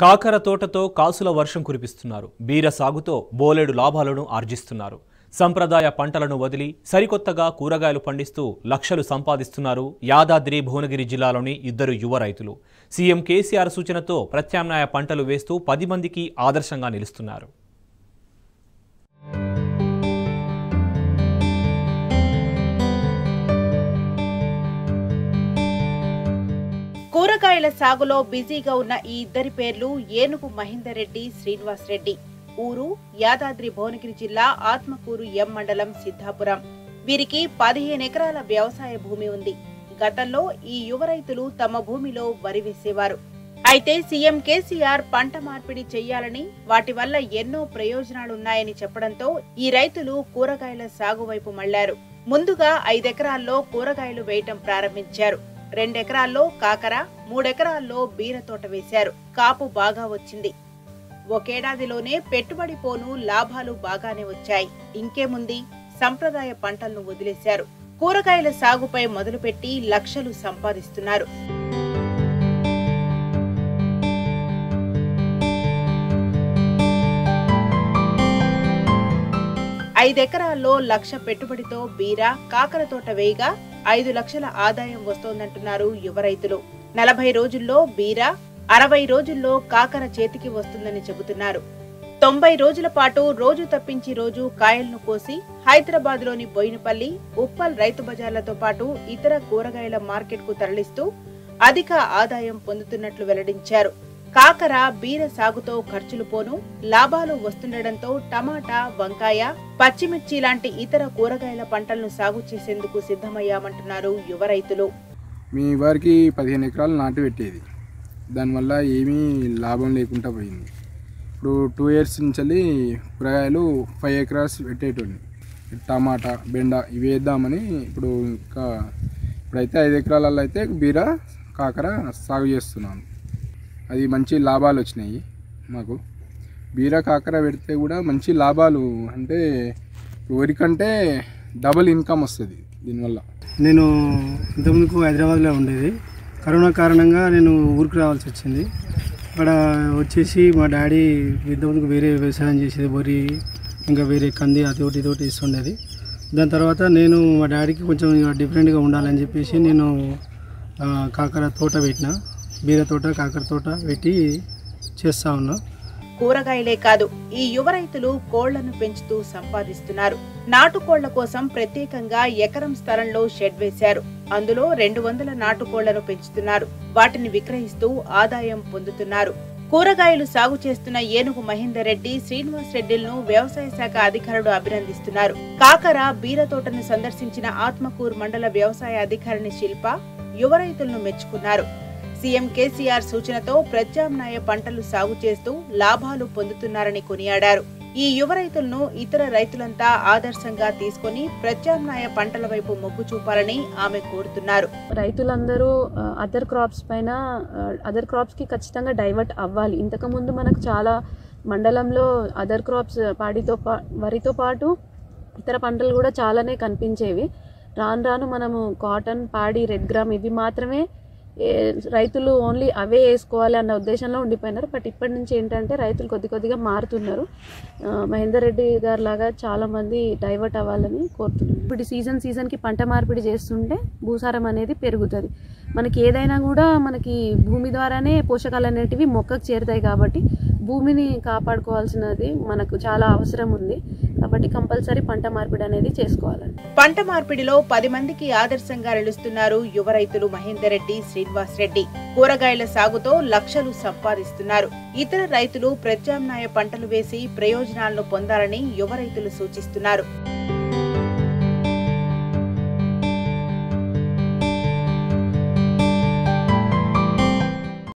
కాకర తోటతో కాసుల వర్షం కురిపిస్తున్నారు బీర సాగుతో బోలెడు లాభాలను ఆర్జిస్తున్నారు సంప్రదాయ పంటలను వదిలి సరికొత్తగా కూరగాయలు పండిస్తూ లక్షలు సంపాదిస్తున్నారు యాదాద్రి భువనగిరి జిల్లాలోని ఇద్దరు యువ రైతులు సీఎం కేసీఆర్ సూచనతో ప్రత్యామ్నాయ పంటలు వేస్తూ పది మందికి ఆదర్శంగా నిలుస్తున్నారు కూరగాయల సాగులో బిజీగా ఉన్న ఈ ఇద్దరి పేర్లు ఏనుగు మహేందర్ రెడ్డి శ్రీనివాస్ రెడ్డి ఊరు యాదాద్రి భువనగిరి జిల్లా ఆత్మకూరు ఎం మండలం సిద్ధాపురం వీరికి పదిహేను ఎకరాల వ్యవసాయ భూమి ఉంది గతంలో ఈ యువ రైతులు తమ భూమిలో వరి వేసేవారు అయితే సీఎం కేసీఆర్ పంట మార్పిడి చెయ్యాలని వాటి వల్ల ఎన్నో ప్రయోజనాలున్నాయని చెప్పడంతో ఈ రైతులు కూరగాయల సాగు వైపు మళ్లారు ముందుగా ఐదెకరాల్లో కూరగాయలు వేయటం ప్రారంభించారు రెండెకరాల్లో కాకర మూడెకరాల్లో బీర తోట వేశారు కాపు బాగా వచ్చింది ఒకేడాదిలోనే పెట్టుబడి పోను లాభాలు బాగానే వచ్చాయి ఇంకేముంది సంప్రదాయ పంటలను వదిలేశారు కూరగాయల సాగుపై మొదలుపెట్టి లక్షలు సంపాదిస్తున్నారు ఐదెకరాల్లో లక్ష పెట్టుబడితో బీర కాకర తోట వేయగా ఐదు లక్షల ఆదాయం వస్తోందంటున్నారు యువ రైతులు నలభై రోజుల్లో బీర అరవై రోజుల్లో కాకర చేతికి వస్తుందని చెబుతున్నారు తొంభై రోజుల పాటు రోజు తప్పించి రోజు కాయలను కోసి హైదరాబాద్ లోని బోయినపల్లి ఉప్పల్ రైతు బజార్లతో పాటు ఇతర కూరగాయల మార్కెట్ కు తరలిస్తూ అధిక ఆదాయం పొందుతున్నట్లు వెల్లడించారు కాకర బీర సాగుతో ఖర్చులు పోను లాభాలు వస్తుండటంతో టమాటా వంకాయ పచ్చిమిర్చి లాంటి ఇతర కూరగాయల పంటలను సాగు చేసేందుకు సిద్ధమయ్యామంటున్నారు యువ రైతులు మీ వారికి పదిహేను ఎకరాలు నాటు పెట్టేది దానివల్ల ఏమీ లాభం లేకుండా పోయింది ఇప్పుడు టూ ఇయర్స్ నుంచి కూరగాయలు ఫైవ్ ఎకరాస్ పెట్టేటోని టమాటా బెండ ఇవి వేద్దామని ఇప్పుడు ఇంకా ఇప్పుడైతే ఐదు ఎకరాలలో అయితే బీర కాకర సాగు చేస్తున్నాను అది మంచి లాభాలు వచ్చినాయి మాకు బీర కాకర పెడితే కూడా మంచి లాభాలు అంటే వరి కంటే డబుల్ ఇన్కమ్ వస్తుంది దీనివల్ల నేను ఇంతకుముందుకు హైదరాబాద్లో ఉండేది కరోనా కారణంగా నేను ఊరికి రావాల్సి వచ్చింది అక్కడ వచ్చేసి మా డాడీ ఇంతకుముందుకు వేరే వ్యవసాయం చేసేది వరి ఇంకా వేరే కంది అదొకటి ఇదొకటి ఇస్తుండేది దాని తర్వాత నేను మా డాడీకి కొంచెం ఇక డిఫరెంట్గా ఉండాలని చెప్పేసి నేను ఆ, కాకర తోట పెట్టిన బీర తోట కాకర తోట పెట్టి చేస్తా ఉన్నా కూరగాయలే కాదు ఈ యువ రైతులు కోళ్లను పెంచుతూ సంపాదిస్తున్నారు నాటుకోళ్ల కోసం ప్రత్యేకంగా ఎకరం స్థలంలో షెడ్ వేశారు అందులో రెండు వందల నాటుకోళ్లను పెంచుతున్నారు వాటిని విక్రయిస్తూ ఆదాయం పొందుతున్నారు కూరగాయలు సాగు చేస్తున్న ఏనుగు మహేందర్ రెడ్డి శ్రీనివాస్ రెడ్డిలను వ్యవసాయ శాఖ అధికారులు అభినందిస్తున్నారు కాకర బీర తోటను సందర్శించిన ఆత్మకూరు మండల వ్యవసాయ అధికారిని శిల్ప యువ రైతులను మెచ్చుకున్నారు సీఎం కేసీఆర్ సూచనతో ప్రత్యామ్నాయ పంటలు సాగు చేస్తూ లాభాలు పొందుతున్నారని కొనియాడారు ఈ యువ రైతులను ఇతర రైతులంతా ఆదర్శంగా తీసుకొని ప్రత్యామ్నాయ పంటల వైపు మొగ్గు చూపాలని ఆమె కోరుతున్నారు రైతులందరూ అదర్ క్రాప్స్ పైన అదర్ క్రాప్స్కి ఖచ్చితంగా డైవర్ట్ అవ్వాలి ఇంతకుముందు మనకు చాలా మండలంలో అదర్ క్రాప్స్ పాడితో పా వరితో పాటు ఇతర పంటలు కూడా చాలానే కనిపించేవి రాను రాను మనము కాటన్ పాడి రెడ్ గ్రామ్ ఇవి మాత్రమే ఏ- రైతులు ఓన్లీ అవే వేసుకోవాలి అన్న ఉద్దేశంలో ఉండిపోయినారు బట్ ఇప్పటి నుంచి ఏంటంటే రైతులు కొద్ది కొద్దిగా మారుతున్నారు ఆ, మహేందర్ రెడ్డి గారు లాగా చాలామంది డైవర్ట్ అవ్వాలని కోరుతున్నారు ఇప్పుడు సీజన్ సీజన్కి పంట మార్పిడి చేస్తుంటే భూసారం అనేది పెరుగుతుంది మనకి ఏదైనా కూడా మనకి భూమి ద్వారానే పోషకాలు అనేటివి మొక్కకు చేరుతాయి కాబట్టి భూమిని కాపాడుకోవాల్సినది మనకు చాలా అవసరం ఉంది కాబట్టి కంపల్సరీ పంట మార్పిడి అనేది చేసుకోవాలండి పంట మార్పిడిలో పది మందికి ఆదర్శంగా నిలుస్తున్నారు యువ రైతులు మహేందర్ రెడ్డి శ్రీనివాస్ రెడ్డి కూరగాయల సాగుతో లక్షలు సంపాదిస్తున్నారు ఇతర రైతులు ప్రత్యామ్నాయ పంటలు వేసి ప్రయోజనాలను పొందాలని యువ రైతులు సూచిస్తున్నారు